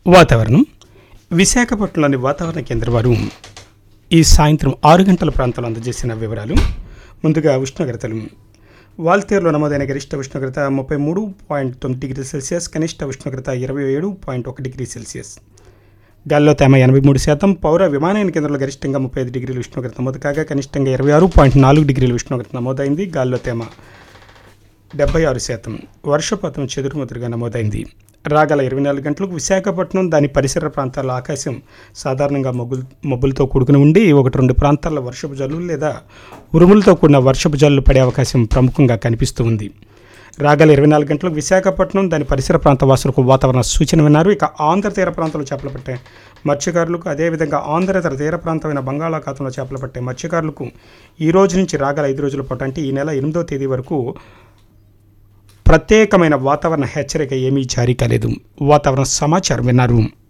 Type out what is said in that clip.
వాతావరణం విశాఖపట్నంలోని వాతావరణ కేంద్రం వారు ఈ సాయంత్రం ఆరు గంటల ప్రాంతంలో అందజేసిన వివరాలు ముందుగా ఉష్ణోగ్రతలు వాల్తేరులో నమోదైన గరిష్ట ఉష్ణోగ్రత ముప్పై మూడు పాయింట్ తొమ్మిది డిగ్రీ సెల్సియస్ కనిష్ట ఉష్ణోగ్రత ఇరవై ఏడు పాయింట్ ఒక డిగ్రీ సెల్సియస్ గాల్లో తేమ ఎనభై మూడు శాతం పౌర విమానయాన కేంద్రంలో గరిష్టంగా ముప్పై ఐదు డిగ్రీల ఉష్ణోగ్రత నమోదు కాగా కనిష్టంగా ఇరవై ఆరు పాయింట్ నాలుగు డిగ్రీల ఉష్ణోగ్రత నమోదైంది గాల్లో తేమ డెబ్బై ఆరు శాతం వర్షపాతం చెదురుమదురుగా నమోదైంది రాగల ఇరవై నాలుగు గంటలకు విశాఖపట్నం దాని పరిసర ప్రాంతాల్లో ఆకాశం సాధారణంగా మొగ్గులు మబ్బులతో కూడుకుని ఉండి ఒకటి రెండు ప్రాంతాల్లో వర్షపు జల్లులు లేదా ఉరుములతో కూడిన వర్షపు జల్లులు పడే అవకాశం ప్రముఖంగా కనిపిస్తూ ఉంది రాగల ఇరవై నాలుగు గంటలకు విశాఖపట్నం దాని పరిసర ప్రాంత వాసులకు వాతావరణ సూచన విన్నారు ఇక ఆంధ్ర తీర ప్రాంతంలో చేపలు పట్టే మత్స్యకారులకు అదేవిధంగా ఆంధ్రేతర తీర ప్రాంతమైన బంగాళాఖాతంలో చేపలు పట్టే మత్స్యకారులకు ఈ రోజు నుంచి రాగల ఐదు రోజుల పాటు అంటే ఈ నెల ఎనిమిదో తేదీ వరకు ప్రత్యేకమైన వాతావరణ హెచ్చరిక ఏమీ జారీ కాలేదు వాతావరణ సమాచారం విన్నారు